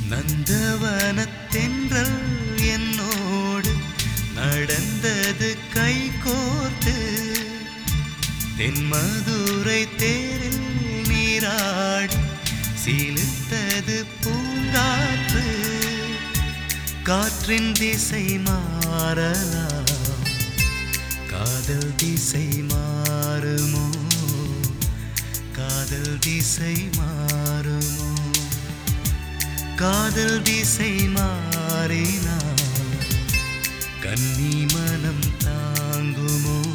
நந்தவனத்தென்றல் என்னோடு நடந்தது கை கோர்த்து தென்மதுரை தேரில் நீராடி சீலித்தது பூங்காற்று காற்றின் திசை மாறலாம் காதல் திசை மாறுமோ காதல் திசை மாறுமோ காதல் திசை மாறினால் கன்னி மனம் தாங்குமோ